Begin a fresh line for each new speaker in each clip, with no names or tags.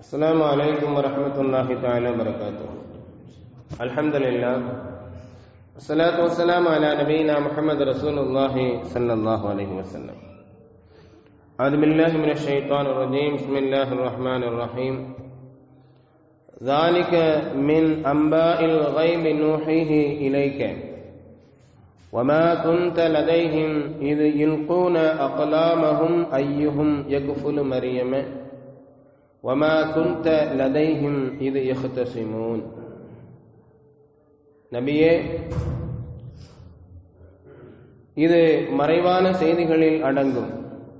السلام عليكم ورحمة الله تعالى وبركاته الحمد لله والصلاة والسلام على نبينا محمد رسول الله صلى الله عليه وسلم أعوذ بالله من الشيطان الرجيم بسم الله الرحمن الرحيم ذلك من أنباء الغيب نوحيه إليك وما كنت لديهم إذ يلقون أقلامهم أيهم يكفل مريم وما كنت لديهم إذ يختصمون நபியே இது மறைவான செய்திகளில் அடங்கும்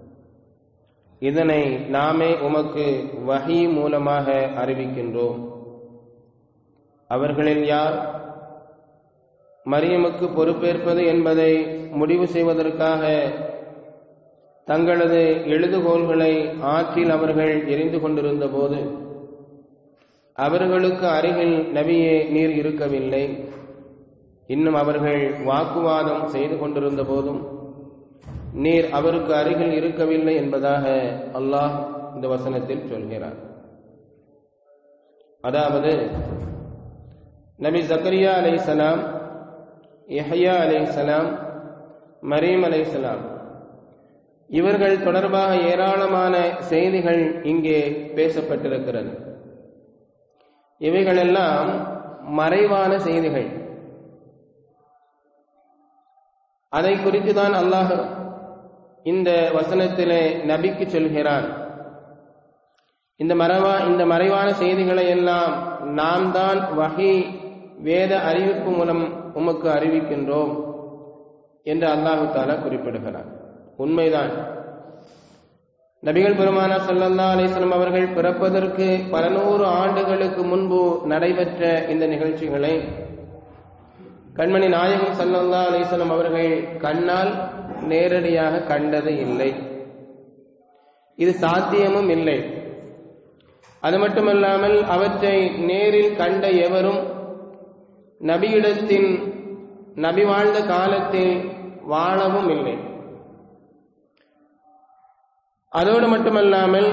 இதனை நாமே உமக்கு வஹி மூலமாக அறிவிக்கின்றோம் அவர்களில் யார் மரியமுக்கு பொறுப்பேற்பது என்பதை முடிவு செய்வதற்காக தங்களது எழுதுகோள்களை ஆற்றில் அவர்கள் எரிந்து கொண்டிருந்த போது அவர்களுக்கு அருகில் நபியே நீர் இருக்கவில்லை இன்னும் அவர்கள் வாக்குவாதம் செய்து கொண்டிருந்த போதும் நீர் அவருக்கு அருகில் இருக்கவில்லை என்பதாக அல்லாஹ் இந்த வசனத்தில் சொல்கிறார் அதாவது நபி ஜக்கரியா அலை சலாம் எஹையா அலை சலாம் மரீம் அலை சலாம் இவர்கள் தொடர்பாக ஏராளமான செய்திகள் இங்கே பேசப்பட்டிருக்கிறது இவைகளெல்லாம் மறைவான செய்திகள் அதை குறித்து தான் அல்லாஹ் இந்த வசனத்திலே நபிக்கு சொல்கிறான் இந்த மறைவா இந்த மறைவான செய்திகளை எல்லாம் நாம் தான் வகை வேத அறிவிப்பு மூலம் உமக்கு அறிவிக்கின்றோம் என்று அல்லாஹு தாலா குறிப்பிடுகிறார் உண்மைதான் நபிகள் பெருமானா சல்லல்லா அலிஸ்லம் அவர்கள் பிறப்பதற்கு பல நூறு ஆண்டுகளுக்கு முன்பு நடைபெற்ற இந்த நிகழ்ச்சிகளை கண்மணி நாயகம் சல்லல்லா அலிஸ்லம் அவர்கள் கண்ணால் நேரடியாக கண்டது இல்லை இது சாத்தியமும் இல்லை அது மட்டுமல்லாமல் அவற்றை நேரில் கண்ட எவரும் நபியிடத்தின் நபி வாழ்ந்த காலத்தில் வாழவும் இல்லை அதோடு மட்டுமல்லாமல்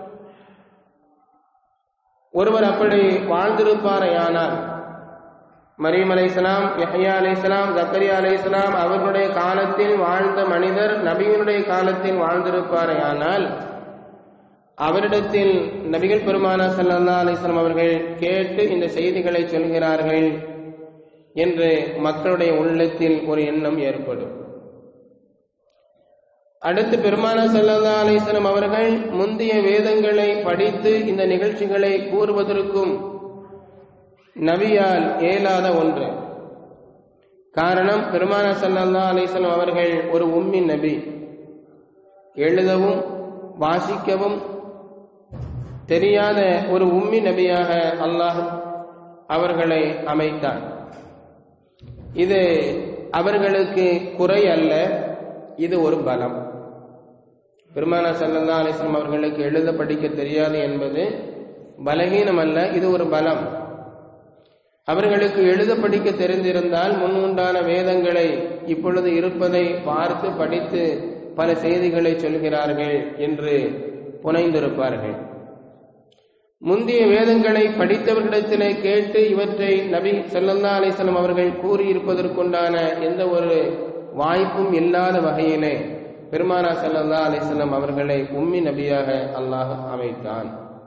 ஒருவர் அப்படி வாழ்ந்திருப்பாரையானால் மரீம் அலை இஸ்லாம் யஹ்யா அலை இஸ்லாம் ஜக்கரியா அலை இஸ்லாம் அவர்களுடைய காலத்தில் வாழ்ந்த மனிதர் நபியினுடைய காலத்தில் வாழ்ந்திருப்பாரையானால் அவரிடத்தில் நபிகள் பெருமானா சல்லா அலிஸ்லாம் அவர்கள் கேட்டு இந்த செய்திகளை சொல்கிறார்கள் என்று மக்களுடைய உள்ளத்தில் ஒரு எண்ணம் ஏற்படும் அடுத்து பெருமானா சல்லா அலிஸ்லாம் அவர்கள் முந்தைய வேதங்களை படித்து இந்த நிகழ்ச்சிகளை கூறுவதற்கும் நபியால் இயலாத ஒன்று காரணம் பெருமானா சல்லா அலிஸ்லாம் அவர்கள் ஒரு உம்மி நபி எழுதவும் வாசிக்கவும் தெரியாத ஒரு உம்மி நபியாக அல்லாஹ் அவர்களை அமைத்தார் இது அவர்களுக்கு குறை அல்ல இது ஒரு பலம் பெருமானா சல்லா அலிஸ்லாம் அவர்களுக்கு எழுத படிக்க தெரியாது என்பது பலகீனம் அல்ல இது ஒரு பலம் அவர்களுக்கு எழுத படிக்க தெரிந்திருந்தால் முன் உண்டான வேதங்களை இப்பொழுது இருப்பதை பார்த்து படித்து பல செய்திகளை சொல்கிறார்கள் என்று புனைந்திருப்பார்கள் முந்தைய வேதங்களை படித்தவர்களிடத்திலே கேட்டு இவற்றை நபி சல்லல்லா அலிஸ்லாம் அவர்கள் கூறியிருப்பதற்குண்டான எந்த ஒரு வாய்ப்பும் இல்லாத வகையிலே பெருமானா சல்லல்லா அலிஸ்லாம் அவர்களை உம்மி நபியாக அல்லாஹ் அமைத்தான்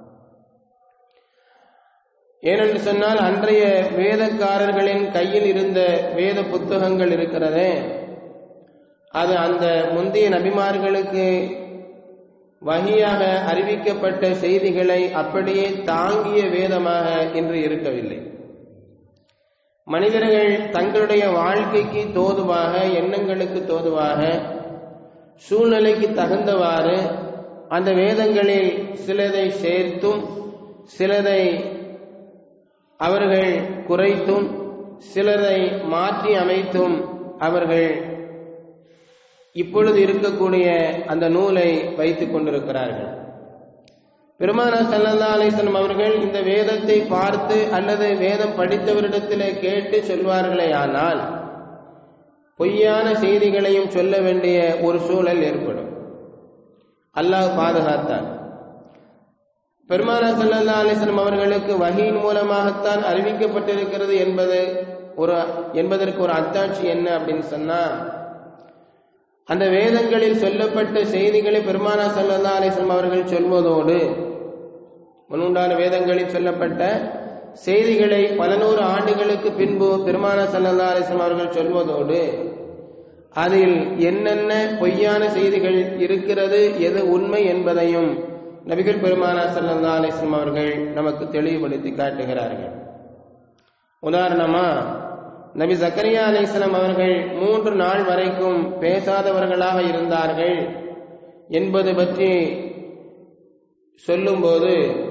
ஏனென்று சொன்னால் அன்றைய வேதக்காரர்களின் கையில் இருந்த வேத புத்தகங்கள் இருக்கிறதே அது அந்த முந்தைய நபிமார்களுக்கு வகையாக அறிவிக்கப்பட்ட செய்திகளை அப்படியே தாங்கிய வேதமாக இன்று இருக்கவில்லை மனிதர்கள் தங்களுடைய வாழ்க்கைக்கு தோதுவாக எண்ணங்களுக்கு தோதுவாக சூழ்நிலைக்கு தகுந்தவாறு அந்த வேதங்களில் சிலதை சேர்த்தும் சிலதை அவர்கள் குறைத்தும் சிலரை மாற்றி அமைத்தும் அவர்கள் இப்பொழுது இருக்கக்கூடிய அந்த நூலை வைத்துக் கொண்டிருக்கிறார்கள் பெருமானா சல்லல்லா அலிஸ்லம் அவர்கள் இந்த வேதத்தை பார்த்து அல்லது வேதம் படித்தவரிடத்திலே கேட்டு சொல்வார்களே ஆனால் பொய்யான செய்திகளையும் சொல்ல வேண்டிய ஒரு சூழல் ஏற்படும் அல்லாஹ் பாதுகாத்தான் பெருமானா சல்லா அலிஸ்லம் அவர்களுக்கு வகையின் மூலமாகத்தான் அறிவிக்கப்பட்டிருக்கிறது என்பது ஒரு என்பதற்கு ஒரு அத்தாட்சி என்ன அப்படின்னு சொன்னா அந்த வேதங்களில் சொல்லப்பட்ட செய்திகளை பெருமானா சல்லா அலிஸ்லம் அவர்கள் சொல்வதோடு முன்னுண்டான வேதங்களில் சொல்லப்பட்ட செய்திகளை பல நூறு ஆண்டுகளுக்கு பின்பு பெருமானா சல்லா அலிஸ்லம் அவர்கள் சொல்வதோடு அதில் என்னென்ன பொய்யான செய்திகள் இருக்கிறது எது உண்மை என்பதையும் நபிகள் பெருமானா சல்லா அலிஸ்லம் அவர்கள் நமக்கு தெளிவுபடுத்தி காட்டுகிறார்கள் உதாரணமா நபி சக்கரியா அலிஸ்லாம் அவர்கள் மூன்று நாள் வரைக்கும் பேசாதவர்களாக இருந்தார்கள் என்பது பற்றி சொல்லும்போது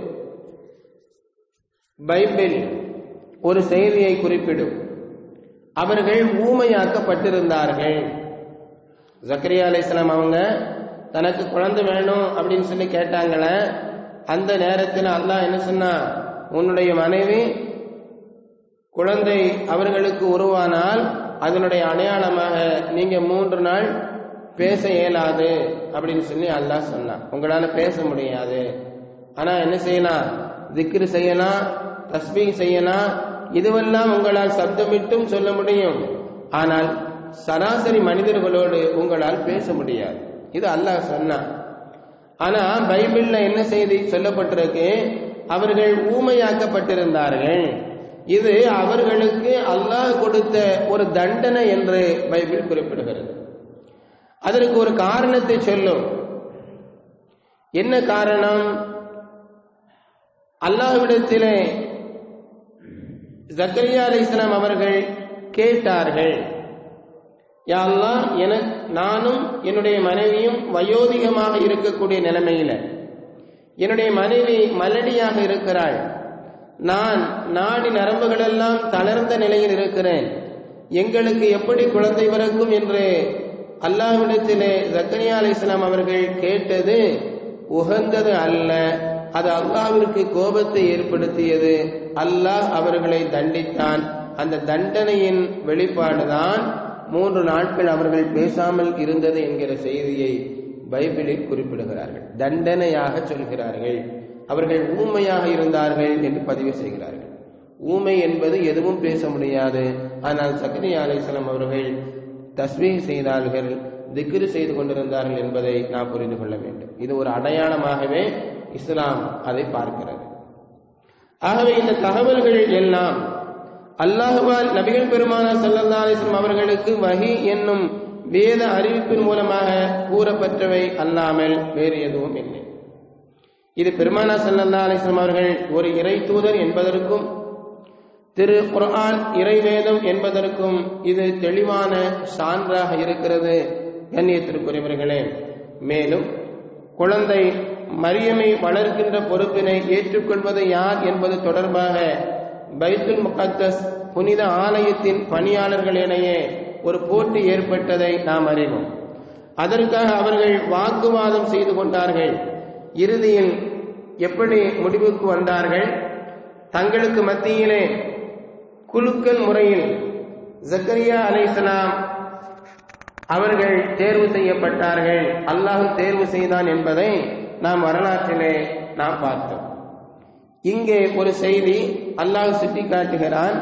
பைபிள் ஒரு செய்தியை குறிப்பிடும் அவர்கள் ஊமையாக்கப்பட்டிருந்தார்கள் ஜக்கரியா அலிஸ்லாம் அவங்க தனக்கு குழந்தை வேணும் அப்படின்னு சொல்லி கேட்டாங்களே அந்த நேரத்தில் அல்லாஹ் என்ன சொன்னா உன்னுடைய மனைவி குழந்தை அவர்களுக்கு உருவானால் அதனுடைய அடையாளமாக நீங்க மூன்று நாள் பேச இயலாது அப்படின்னு சொல்லி அல்லாஹ் சொன்னான் உங்களால பேச முடியாது ஆனா என்ன செய்யலாம் திக்ரு செய்யலாம் தஸ்பீ செய்யலாம் இதுவெல்லாம் உங்களால் சப்தமிட்டும் சொல்ல முடியும் ஆனால் சராசரி மனிதர்களோடு உங்களால் பேச முடியாது இது அல்லாஹ் சொன்னான் ஆனா பைபிள்ல என்ன செய்தி சொல்லப்பட்டிருக்கு அவர்கள் ஊமையாக்கப்பட்டிருந்தார்கள் இது அவர்களுக்கு அல்லாஹ் கொடுத்த ஒரு தண்டனை என்று பைபிள் குறிப்பிடுகிறது அதற்கு ஒரு காரணத்தை சொல்லும் என்ன காரணம் அல்லாஹ்விடத்திலே ஜக்கரியா அலி இஸ்லாம் அவர்கள் கேட்டார்கள் யா அல்லாஹ் என நானும் என்னுடைய மனைவியும் வயோதிகமாக இருக்கக்கூடிய நிலைமையில என்னுடைய மனைவி மலடியாக இருக்கிறாள் நான் நாடி நரம்புகளெல்லாம் தளர்ந்த நிலையில் இருக்கிறேன் எங்களுக்கு எப்படி குழந்தை பிறக்கும் என்று அல்லாஹ்விடத்திலே ஜக்கரியா அலி இஸ்லாம் அவர்கள் கேட்டது உகந்தது அல்ல அது அல்லாஹ்விற்கு கோபத்தை ஏற்படுத்தியது அல்லாஹ் அவர்களை தண்டித்தான் அந்த தண்டனையின் வெளிப்பாடுதான் மூன்று நாட்கள் அவர்கள் பேசாமல் இருந்தது என்கிற செய்தியை பைபிளில் குறிப்பிடுகிறார்கள் தண்டனையாக சொல்கிறார்கள் அவர்கள் ஊமையாக இருந்தார்கள் என்று பதிவு செய்கிறார்கள் ஊமை என்பது எதுவும் பேச முடியாது ஆனால் சக்கரியா அலிஸ்லாம் அவர்கள் தஸ்மீக் செய்தார்கள் திக்ரு செய்து கொண்டிருந்தார்கள் என்பதை நாம் புரிந்து கொள்ள வேண்டும் இது ஒரு அடையாளமாகவே இஸ்லாம் அதை பார்க்கிறது ஆகவே இந்த தகவல்கள் எல்லாம் அல்லாஹுவால் நபிகள் பெருமானா சல்லல்லா அலிஸ்லாம் அவர்களுக்கு வஹி என்னும் வேத அறிவிப்பின் மூலமாக கூறப்பட்டவை அல்லாமல் வேறு எதுவும் இல்லை இது பெருமானா சல்லல்லா அலிஸ்லாம் அவர்கள் ஒரு இறை தூதர் என்பதற்கும் திரு குர்ஆன் இறைவேதம் என்பதற்கும் இது தெளிவான சான்றாக இருக்கிறது கண்ணியத்திற்குரியவர்களே மேலும் குழந்தை மரியமை வளர்க்கின்ற பொறுப்பினை ஏற்றுக்கொள்வது யார் என்பது தொடர்பாக பைத்துல் முகத்தஸ் புனித ஆலயத்தின் பணியாளர்களிடையே ஒரு போட்டி ஏற்பட்டதை நாம் அறிவோம் அதற்காக அவர்கள் வாக்குவாதம் செய்து கொண்டார்கள் இறுதியில் எப்படி முடிவுக்கு வந்தார்கள் தங்களுக்கு மத்தியிலே குலுக்கல் முறையில் ஜக்கரியா அலைசலாம் அவர்கள் தேர்வு செய்யப்பட்டார்கள் அல்லாஹ் தேர்வு செய்தான் என்பதை நாம் வரலாற்றிலே நாம் பார்த்தோம் இங்கே ஒரு செய்தி அல்லாஹ் சுட்டி காட்டுகிறான்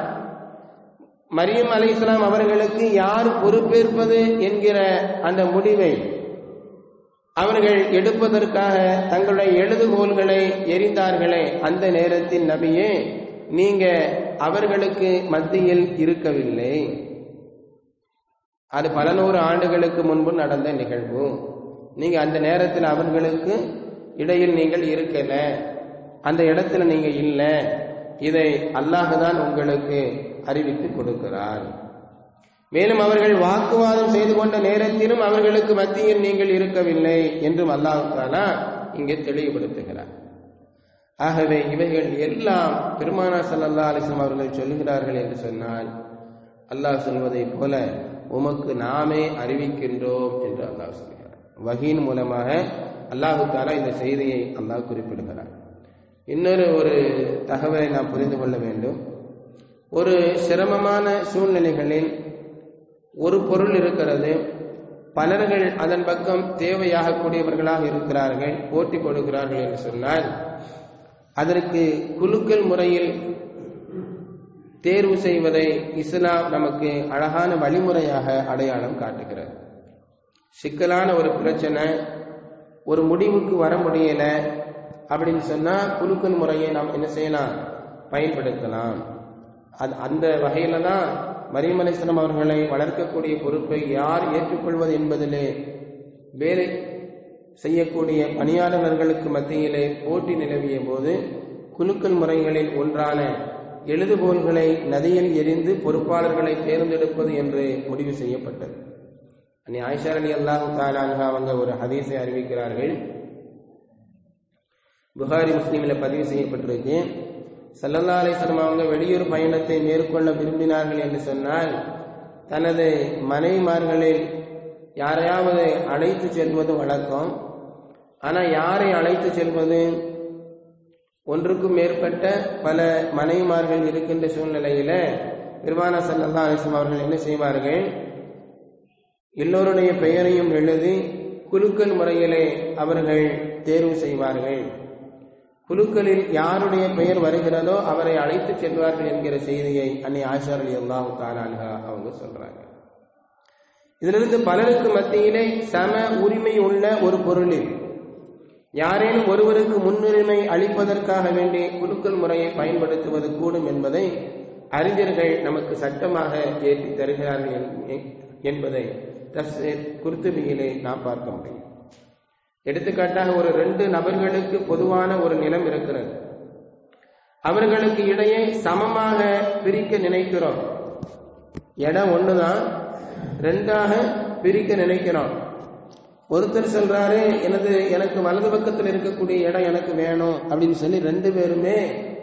மரியம் அலி இஸ்லாம் அவர்களுக்கு யார் பொறுப்பேற்பது என்கிற அந்த முடிவை அவர்கள் எடுப்பதற்காக தங்களுடைய எழுதுகோள்களை எரிந்தார்களே அந்த நேரத்தில் நபியே நீங்க அவர்களுக்கு மத்தியில் இருக்கவில்லை அது பல நூறு ஆண்டுகளுக்கு முன்பு நடந்த நிகழ்வு நீங்க அந்த நேரத்தில் அவர்களுக்கு இடையில் நீங்கள் இருக்கல அந்த இடத்துல நீங்க இல்ல இதை அல்லாஹுதான் உங்களுக்கு அறிவித்து கொடுக்கிறார் மேலும் அவர்கள் வாக்குவாதம் செய்து கொண்ட நேரத்திலும் அவர்களுக்கு மத்தியில் நீங்கள் இருக்கவில்லை என்றும் அல்லாஹாலா இங்கே தெளிவுபடுத்துகிறார் ஆகவே இவைகள் எல்லாம் பெருமானா சல்லா அலிஸ்லாம் அவர்கள் சொல்லுகிறார்கள் என்று சொன்னால் அல்லாஹ் சொல்வதைப் போல உமக்கு நாமே அறிவிக்கின்றோம் என்று அல்லாஹ் சொல்கிறார் வகையின் மூலமாக அல்லாஹு தாலா இந்த செய்தியை அல்லாஹ் குறிப்பிடுகிறார் இன்னொரு ஒரு தகவலை நாம் புரிந்து கொள்ள வேண்டும் ஒரு சிரமமான சூழ்நிலைகளில் ஒரு பொருள் இருக்கிறது பலர்கள் அதன் பக்கம் தேவையாகக்கூடியவர்களாக இருக்கிறார்கள் போட்டி போடுகிறார்கள் என்று சொன்னால் அதற்கு குலுக்கல் முறையில் தேர்வு செய்வதை இஸ்லாம் நமக்கு அழகான வழிமுறையாக அடையாளம் காட்டுகிறது சிக்கலான ஒரு பிரச்சனை ஒரு முடிவுக்கு வர முடியல அப்படின்னு சொன்னா குலுக்கல் முறையை நாம் என்ன செய்யலாம் பயன்படுத்தலாம் அது அந்த வகையில தான் மரியம் அலிஸ்லாம் அவர்களை வளர்க்கக்கூடிய பொறுப்பை யார் ஏற்றுக்கொள்வது என்பதிலே வேலை செய்யக்கூடிய பணியாளர்களுக்கு மத்தியிலே போட்டி நிலவிய போது குலுக்கல் முறைகளில் ஒன்றான எழுதுகோள்களை நதியில் எரிந்து பொறுப்பாளர்களை தேர்ந்தெடுப்பது என்று முடிவு செய்யப்பட்டது அன்னி ஆயிஷா அலி அல்லாஹு தாலான்ஹா அவங்க ஒரு ஹதீஸை அறிவிக்கிறார்கள் புகாரி முஸ்லீமில் பதிவு செய்யப்பட்டிருக்கு சல்லல்லா அலிஸ்லாம் அவங்க வெளியூர் பயணத்தை மேற்கொள்ள விரும்பினார்கள் என்று சொன்னால் தனது மனைவிமார்களில் யாரையாவது அழைத்து செல்வது வழக்கம் ஆனால் யாரை அழைத்து செல்வது ஒன்றுக்கும் மேற்பட்ட பல மனைவிமார்கள் இருக்கின்ற சூழ்நிலையில நிர்வாண சல்லல்லா அலிஸ்லாம் அவர்கள் என்ன செய்வார்கள் எல்லோருடைய பெயரையும் எழுதி குலுக்கல் முறையிலே அவர்கள் தேர்வு செய்வார்கள் குழுக்களில் யாருடைய பெயர் வருகிறதோ அவரை அழைத்து செல்வார்கள் என்கிற செய்தியை அன்னை ஆஷார் அலி அல்லாஹு தாலான்ஹா அவங்க சொல்றாங்க இதிலிருந்து பலருக்கு மத்தியிலே சம உரிமை உள்ள ஒரு பொருளில் யாரேனும் ஒருவருக்கு முன்னுரிமை அளிப்பதற்காக வேண்டி குலுக்கல் முறையை பயன்படுத்துவது கூடும் என்பதை அறிஞர்கள் நமக்கு சட்டமாக ஏற்றி தருகிறார்கள் என்பதை தப்சீர் குர்துபியிலே நாம் பார்க்க முடியும் எடுத்துக்காட்டாக ஒரு ரெண்டு நபர்களுக்கு பொதுவான ஒரு நிலம் இருக்கிறது அவர்களுக்கு இடையே சமமாக பிரிக்க நினைக்கிறோம் இடம் ஒண்ணுதான் ரெண்டாக பிரிக்க நினைக்கிறோம் ஒருத்தர் சொல்றாரு எனது எனக்கு வலது பக்கத்தில் இருக்கக்கூடிய இடம் எனக்கு வேணும் அப்படின்னு சொல்லி ரெண்டு பேருமே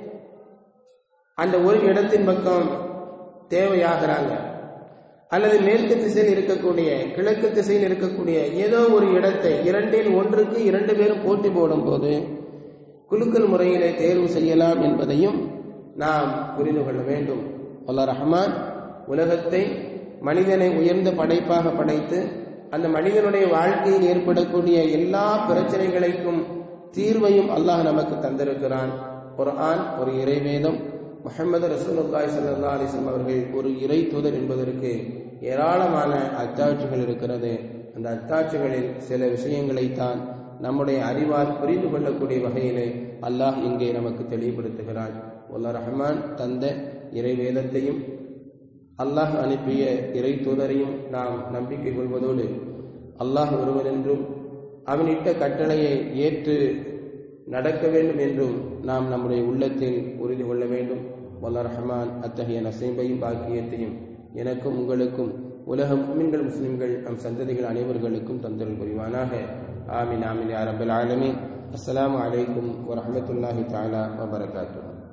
அந்த ஒரு இடத்தின் பக்கம் தேவையாகிறாங்க அல்லது மேற்கு திசையில் இருக்கக்கூடிய கிழக்கு திசையில் இருக்கக்கூடிய ஏதோ ஒரு இடத்தை இரண்டில் ஒன்றுக்கு இரண்டு பேரும் போட்டி போடும் போது குலுக்கல் முறையிலே தேர்வு செய்யலாம் என்பதையும் நாம் புரிந்து கொள்ள வேண்டும் அல்லா ரஹ்மான் உலகத்தை மனிதனை உயர்ந்த படைப்பாக படைத்து அந்த மனிதனுடைய வாழ்க்கையில் ஏற்படக்கூடிய எல்லா பிரச்சனைகளுக்கும் தீர்வையும் அல்லாஹ் நமக்கு தந்திருக்கிறான் ஒரு ஆண் ஒரு இறைவேதம் முகமது ரசூலுல்லாய் சல்லா அலிஸ்லாம் அவர்கள் ஒரு இறை தூதர் என்பதற்கு ஏராளமான அத்தாட்சிகள் இருக்கிறது அந்த அத்தாட்சிகளில் சில விஷயங்களைத்தான் நம்முடைய அறிவால் புரிந்து கொள்ளக்கூடிய வகையிலே அல்லாஹ் இங்கே நமக்கு தெளிவுபடுத்துகிறான் உல்லா ரஹ்மான் தந்த இறை வேதத்தையும் அல்லாஹ் அனுப்பிய இறை தூதரையும் நாம் நம்பிக்கை கொள்வதோடு அல்லாஹ் ஒருவன் என்றும் அவனிட்ட கட்டளையை ஏற்று நடக்க வேண்டும் என்றும் நாம் நம்முடைய உள்ளத்தில் உறுதி கொள்ள வேண்டும் வல்ல ரஹ்மான் அத்தகைய நசைம்பையும் பாக்கியத்தையும் எனக்கும் உங்களுக்கும் உலக முஸ்லிம்கள் முஸ்லிம்கள் நம் சந்ததிகள் அனைவர்களுக்கும் தந்தல் புரிவானாக ஆமின் ஆமின் அரபல் ஆலமீன் அஸ்ஸலாமு அலைக்கும் வரஹமத்துல்லாஹி தாலா வபரகாத்துஹு